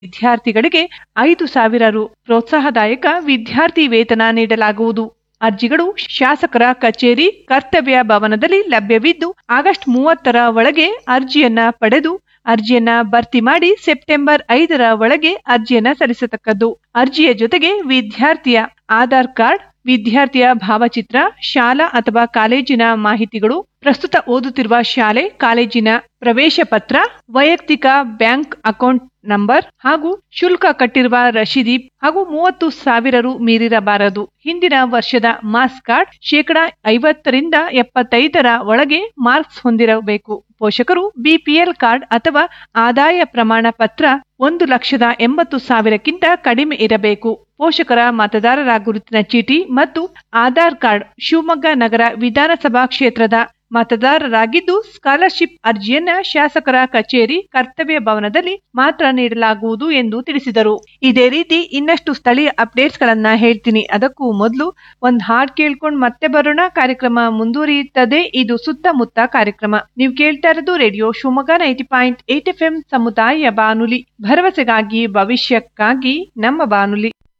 ವಿದ್ಯಾರ್ಥಿಗಳಿಗೆ ಐದು ಸಾವಿರ ರು ಪ್ರೋತ್ಸಾಹದಾಯಕ ವಿದ್ಯಾರ್ಥಿ ವೇತನ ನೀಡಲಾಗುವುದು ಅರ್ಜಿಗಳು ಶಾಸಕರ ಕಚೇರಿ ಕರ್ತವ್ಯ ಭವನದಲ್ಲಿ ಲಭ್ಯವಿದ್ದು ಆಗಸ್ಟ್ ಮೂವತ್ತರ ಒಳಗೆ ಅರ್ಜಿಯನ್ನ ಪಡೆದು ಅರ್ಜಿಯನ್ನ ಭರ್ತಿ ಮಾಡಿ ಸೆಪ್ಟೆಂಬರ್ ಐದರ ಒಳಗೆ ಅರ್ಜಿಯನ್ನ ಸಲ್ಲಿಸತಕ್ಕದ್ದು ಅರ್ಜಿಯ ಜೊತೆಗೆ ವಿದ್ಯಾರ್ಥಿಯ ಆಧಾರ್ ಕಾರ್ಡ್ ವಿದ್ಯಾರ್ಥಿಯ ಭಾವಚಿತ್ರ ಶಾಲಾ ಅಥವಾ ಕಾಲೇಜಿನ ಮಾಹಿತಿಗಳು ಪ್ರಸ್ತುತ ಓದುತ್ತಿರುವ ಶಾಲೆ ಕಾಲೇಜಿನ ಪ್ರವೇಶ ಪತ್ರ ವೈಯಕ್ತಿಕ ಬ್ಯಾಂಕ್ ಅಕೌಂಟ್ ನಂಬರ್ ಹಾಗೂ ಶುಲ್ಕ ಕಟ್ಟಿರುವ ರಶೀದಿ ಹಾಗೂ ಮೂವತ್ತು ಸಾವಿರ ರು ಮೀರಿರಬಾರದು ಹಿಂದಿನ ವರ್ಷದ ಮಾಸ್ ಕಾರ್ಡ್ ಶೇಕಡಾ ಐವತ್ತರಿಂದ ಎಪ್ಪತ್ತೈದರ ಒಳಗೆ ಮಾರ್ಕ್ಸ್ ಹೊಂದಿರಬೇಕು ಪೋಷಕರು ಬಿಪಿಎಲ್ ಕಾರ್ಡ್ ಅಥವಾ ಆದಾಯ ಪ್ರಮಾಣ ಪತ್ರ ಒಂದು ಲಕ್ಷದ ಎಂಬತ್ತು ಸಾವಿರಕ್ಕಿಂತ ಕಡಿಮೆ ಇರಬೇಕು ಪೋಷಕರ ಮತದಾರರ ಗುರುತಿನ ಚೀಟಿ ಮತ್ತು ಆಧಾರ್ ಕಾರ್ಡ್ ಶಿವಮೊಗ್ಗ ನಗರ ವಿಧಾನಸಭಾ ಕ್ಷೇತ್ರದ ಮತದಾರರಾಗಿದ್ದು ಸ್ಕಾಲರ್ಶಿಪ್ ಅರ್ಜಿಯನ್ನ ಶಾಸಕರ ಕಚೇರಿ ಕರ್ತವ್ಯ ಭವನದಲ್ಲಿ ಮಾತ್ರ ನೀಡಲಾಗುವುದು ಎಂದು ತಿಳಿಸಿದರು ಇದೇ ರೀತಿ ಇನ್ನಷ್ಟು ಸ್ಥಳೀಯ ಅಪ್ಡೇಟ್ಸ್ ಗಳನ್ನ ಹೇಳ್ತೀನಿ ಅದಕ್ಕೂ ಮೊದಲು ಒಂದ್ ಹಾಡ್ ಕೇಳ್ಕೊಂಡ್ ಮತ್ತೆ ಬರೋಣ ಕಾರ್ಯಕ್ರಮ ಮುಂದುವರಿಯುತ್ತದೆ ಇದು ಸುತ್ತಮುತ್ತ ಕಾರ್ಯಕ್ರಮ ನೀವು ಕೇಳ್ತಾ ಇರೋದು radio Shivamogga ninety point eight F M ಸಮುದಾಯ ಬಾನುಲಿ ಭರವಸೆಗಾಗಿ ಭವಿಷ್ಯಕ್ಕಾಗಿ ನಮ್ಮ ಬಾನುಲಿ